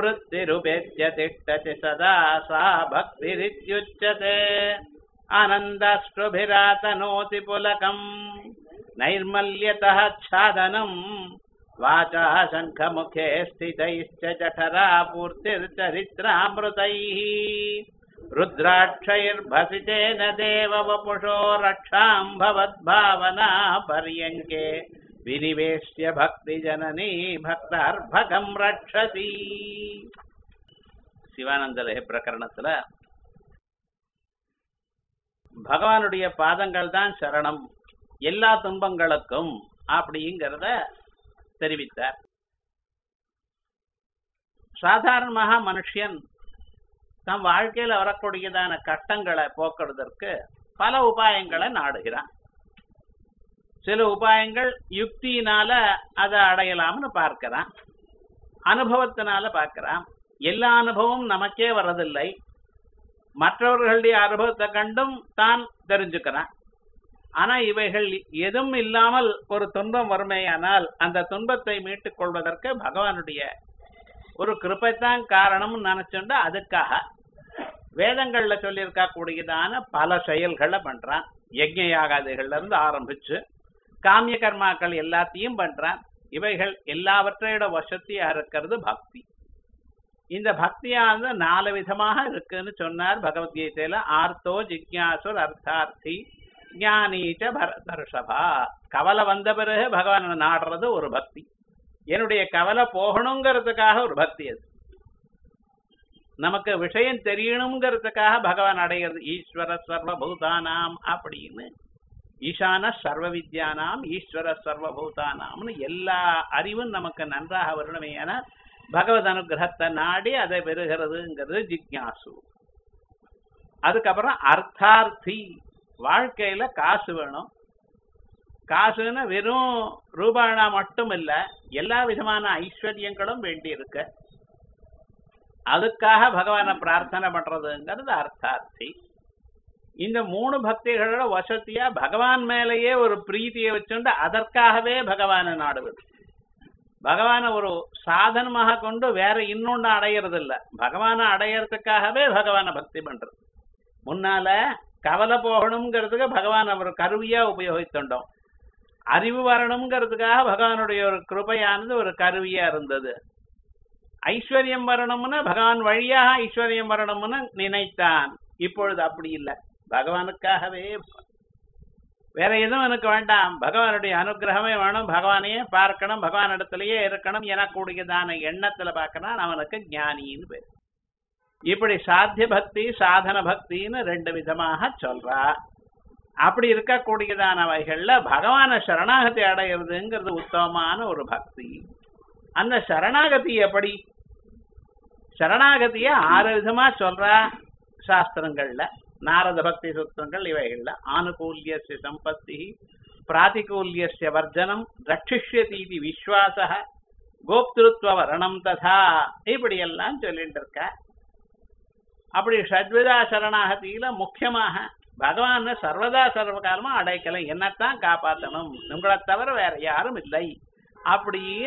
वृत्तिरुपेत्य तिष्ठति सदा सा भक्तिरित्युच्यते आनन्दाश्रुभिरातनोति पुलकम् नैर्मल्यतः छादनम् वाचा शङ्खमुखे स्थितैश्च जठरा पूर्तिर्चरित्रामृतैः रुद्राक्षैर्भसितेन देव वपुषो रक्षाम् भवद्भावना पर्यङ्के विनिवेश्य भक्तिजननी भक्तार्भகம் ரட்சதி சிவானந்தலே பிரகரணத்துல பகவானுடைய பாதங்கள் தான் சரணம் எல்லா துன்பங்களுக்கும் அப்படிங்கிறத தெரிவித்தார் சாதாரணமாக மனுஷன் தம் வாழ்க்கையில வரக்கூடியதான கட்டங்களை போக்குறதற்கு பல உபாயங்களை நாடுகிறான் சில உபாயங்கள் யுக்தியினால அதை அடையலாம்னு பார்க்கிறான் அனுபவத்தினால பார்க்கிறான் எல்லா அனுபவமும் நமக்கே வரதில்லை மற்றவர்களுடைய அனுபவத்தை கண்டும் தான் தெரிஞ்சுக்கிறான் ஆனா இவைகள் எதுவும் இல்லாமல் ஒரு துன்பம் வறுமையானால் அந்த துன்பத்தை மீட்டுக் கொள்வதற்கு பகவானுடைய ஒரு கிருப்பைத்தான் காரணம்னு நினைச்சுண்டா அதுக்காக வேதங்கள்ல சொல்லியிருக்க கூடியதான பல செயல்களை பண்றான் யஜ்ய யாகாதிகள்ல இருந்து ஆரம்பிச்சு காமிய கர்மாக்கள் எல்லாத்தையும் பண்றான் இவைகள் எல்லாவற்றையோட வசத்தியா இருக்கிறது பக்தி இந்த பக்தியானது நாலு விதமாக இருக்குன்னு சொன்னார் பகவத்கீதையில ஆர்த்தோ ஜிக்யாசுர் அர்த்தார்த்தி ஞானீச்ச பரதர்ஷபா கவலை வந்த பிறகு பகவானை நாடுறது ஒரு பக்தி என்னுடைய கவலை போகணுங்கிறதுக்காக ஒரு பக்தி அது நமக்கு விஷயம் தெரியணுங்கிறதுக்காக பகவான் அடைகிறது ஈஸ்வர சர்வபூதானாம் அப்படின்னு ஈசான சர்வ வித்யானாம் ஈஸ்வர சர்வபூதானாம்னு எல்லா அறிவும் நமக்கு நன்றாக வரணுமே என பகவத் அனுகிரகத்தை நாடி அதை பெறுகிறதுங்கிறது ஜிக்யாசு அதுக்கப்புறம் அர்த்தார்த்தி வாழ்க்கையில காசு வேணும் காசுன்னு வெறும் ரூபானா மட்டும் இல்ல எல்லா விதமான ஐஸ்வர்யங்களும் வேண்டி இருக்கு அதுக்காக பகவானை பிரார்த்தனை பண்றதுங்கிறது அர்த்தார்த்தி இந்த மூணு பக்திகளோட வசதியா பகவான் மேலேயே ஒரு பிரீத்தியை வச்சுண்டு அதற்காகவே பகவானை நாடுவது பகவானை ஒரு சாதனமாக கொண்டு வேற இன்னொன்னு அடையிறது இல்ல பகவானை அடையறதுக்காகவே பகவானை பக்தி பண்றது முன்னால கவலை போகணுங்கிறதுக்கு பகவான் ஒரு கருவியா உபயோகித்துட்டோம் அறிவு வரணுங்கிறதுக்காக பகவானுடைய ஒரு கிருபையானது ஒரு கருவியா இருந்தது ஐஸ்வர்யம் வரணும்னு பகவான் வழியாக ஐஸ்வர்யம் வரணும்னு நினைத்தான் இப்பொழுது அப்படி இல்லை பகவானுக்காகவே வேற எதுவும் எனக்கு வேண்டாம் பகவானுடைய அனுகிரகமே வேணும் பகவானையே பார்க்கணும் பகவான் இடத்துலயே இருக்கணும் எனக்கூடியதான எண்ணத்துல பார்க்கணும் அவனுக்கு ஞானின்னு பேர் இப்படி சாத்திய பக்தி சாதன பக்தின்னு ரெண்டு விதமாக சொல்றா அப்படி இருக்கக்கூடியதானவைகள்ல பகவான சரணாகதி அடையிறதுங்கிறது உத்தமமான ஒரு பக்தி அந்த சரணாகதி எப்படி சரணாகதிய ஆறு விதமா சொல்றா சாஸ்திரங்கள்ல நாரத பக்தி சுத்தங்கள் இவைகள்ல ஆனுகூல்யஸ்ய சம்பத்தி பிராதிகூல்யஸ்ய வர்ஜனம் ரட்சிஷ்யதீதி விஸ்வாச கோப்திருத்வ வரணம் ததா இப்படி எல்லாம் சொல்லிட்டு இருக்க அப்படி ஷட்விதா சரணாகதியில முக்கியமாக பகவான சர்வதா சர்வகாலமா அடைக்கலாம் என்னத்தான் காப்பாற்றணும் உங்களை தவிர வேற யாரும் இல்லை அப்படி